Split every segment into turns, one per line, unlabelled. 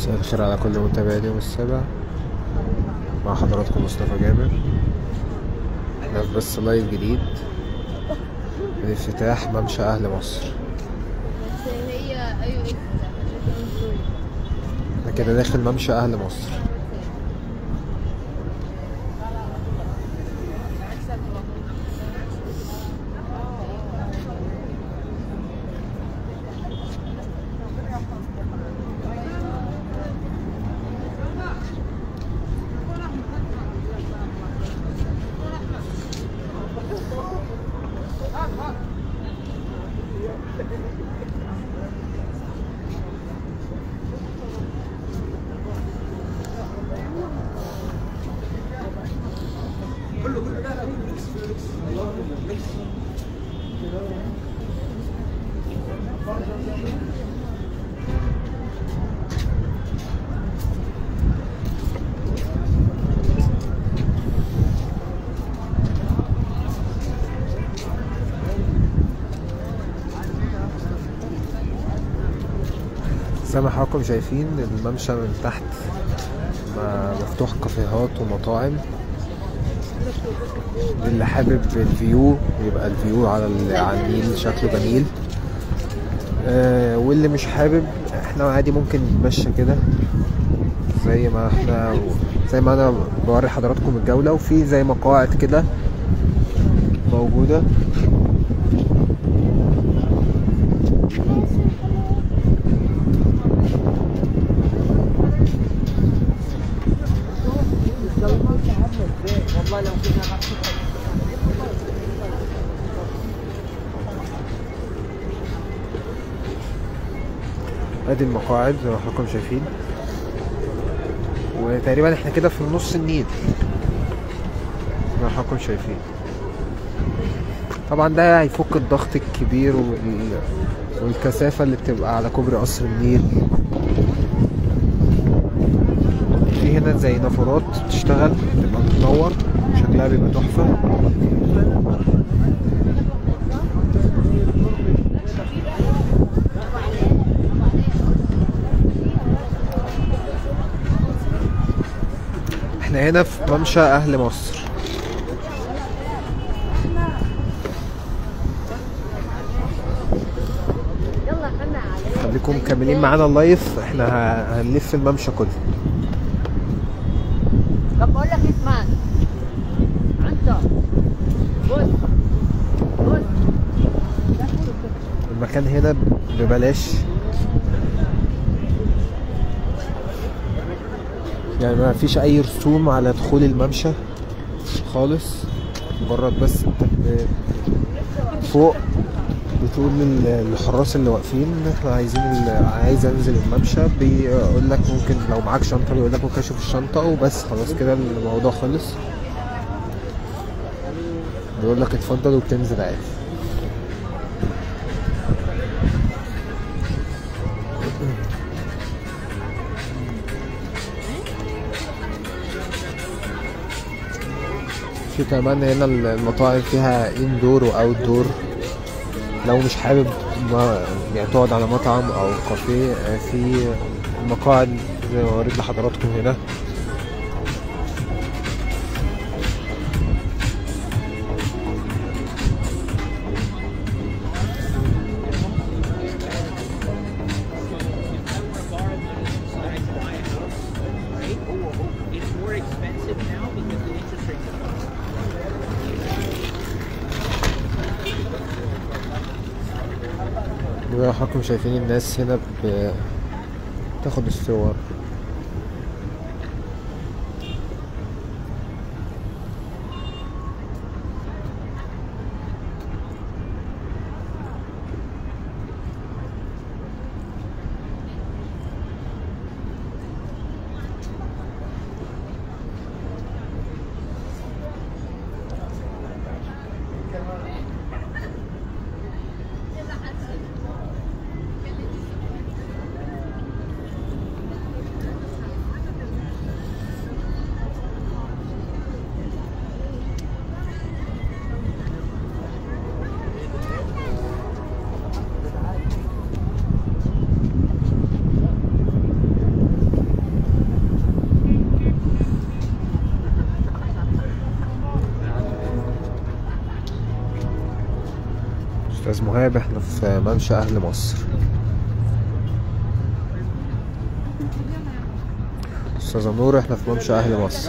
مساء الخير على كل متابعي اليوم السابع مع حضراتكم مصطفى جابر احنا في بس لايف جديد من افتتاح ممشى اهل مصر
بس هي ايوه اكس
احنا كده داخل ممشى اهل مصر زي ما حضراتكم شايفين الممشى من تحت ما- مفتوح كافيهات ومطاعم اللي حابب الفيو يبقى الفيو على ال- على النيل شكله جميل آه، واللي مش حابب احنا عادي ممكن نتمشى كده زي ما احنا زي ما انا بوري حضراتكم الجولة وفي زي مقاعد كده موجودة ادي المقاعد زي ما حضراتكم شايفين وتقريبا احنا كده في نص النيل زي ما حضراتكم شايفين طبعا ده هيفك الضغط الكبير وال... والكثافة اللي بتبقى على كوبري قصر النيل في هنا زي نافورات بتشتغل بتبقى بتنور شكلها بيبقى تحفة احنا هنا في ممشى اهل مصر
يلا حنا عليه
خليكم مكملين معانا اللايف احنا ه- هنلف الممشى كله
طب بقول لك اسمعني انت بص بص
المكان هنا ببلاش يعني ما فيش اي رسوم على دخول الممشى خالص مجرد بس انت ب- فوق بتقول لل- للحراس اللي واقفين احنا عايزين ال- عايز انزل الممشى بيقول لك ممكن لو معاك شنطه بيقول لك ممكن اشوف الشنطه وبس خلاص كده الموضوع خلص بيقول لك اتفضل وبتنزل عادي في كمان هنا المطاعم فيها اندور واوت دور لو مش حابب ما يعني تقعد على مطعم او كافيه آه، في مقاعد زي ما وريت لحضراتكم هنا
It's more expensive now because the interest rates are
زي ما حضراتكم شايفين الناس هنا ب- بتاخد الصور استاذ مهاب احنا في ممشى اهل مصر استاذة نور احنا في ممشى اهل مصر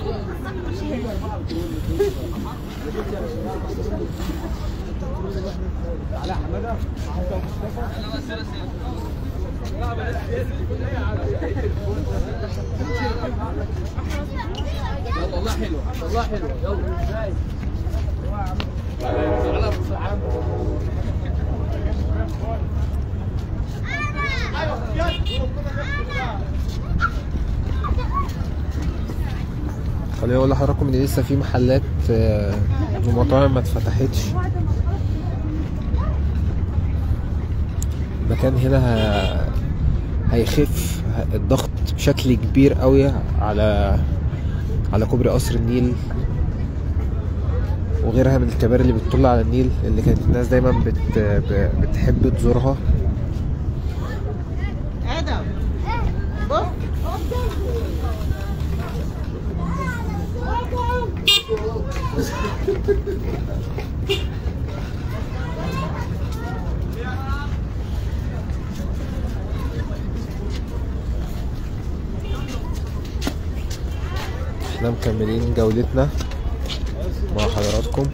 والله حلو والله حلو يلا
خليني اقول لحضراتكم ان لسه في محلات آه، ومطاعم ما اتفتحتش المكان هنا ه- هيخف الضغط بشكل كبير قوي على على كوبري قصر النيل وغيرها من الكباري اللي بتطل على النيل اللي كانت الناس دايما بت ب- بتحب تزورها
ادم بص
احنا مكملين جولتنا مع حضراتكم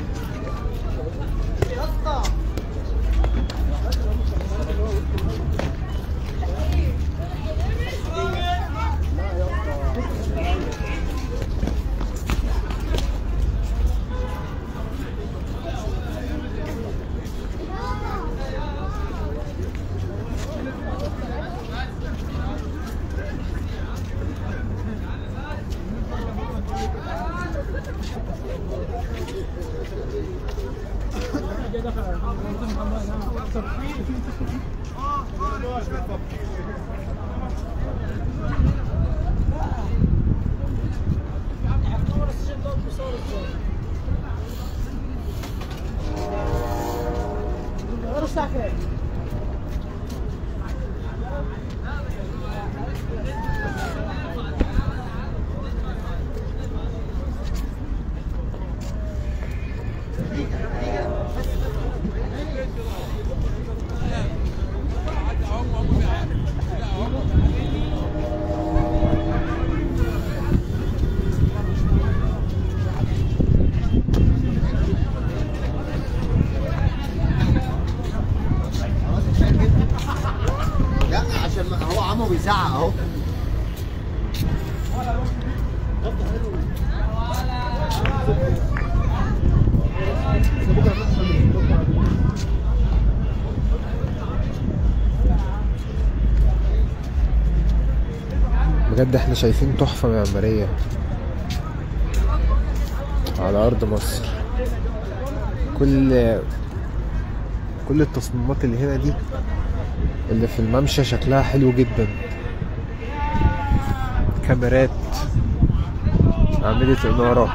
لا عشان ما هو عمو بيزعق اهو
بجد احنا شايفين تحفة معمارية على أرض مصر كل كل التصميمات اللي هنا دي اللي في الممشى شكلها حلو جدا كاميرات أعمدة إنارة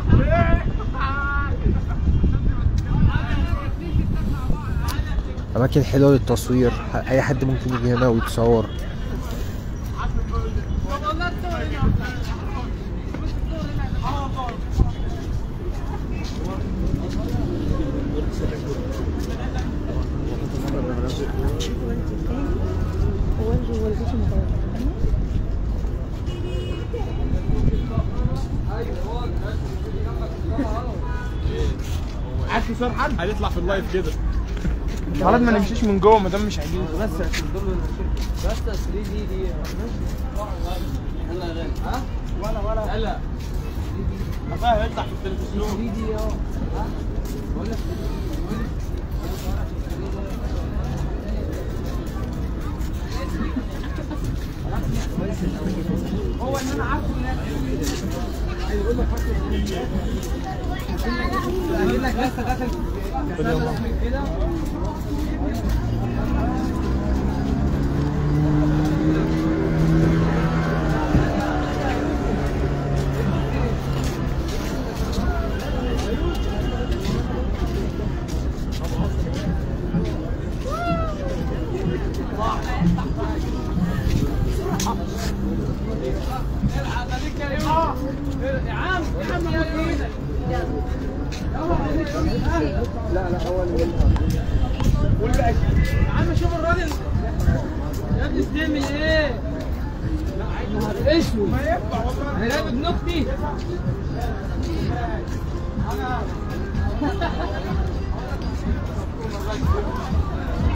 أماكن حلوة للتصوير أي حد ممكن يجي هنا ويتصور
عارف في حد هيطلع في اللايف كده خلاص ما نمشيش من جوه ما دام مش عايزين بس
بس 3 دي دي يلا يا غالي ها
ولا ولا
يلا
اخويا هيطلع في التلفزيون
3 دي اه ها بقول لك
هو ان انا عارفه هيقول لك هجيب لك لسه داخل كده يا عم يا عم يا ايدك لا لا هو اللي والباقي يا عم شوف الراجل يا ابني بتعمل ايه؟ لا عايز اسود ما ينفع والله انا ابن اختي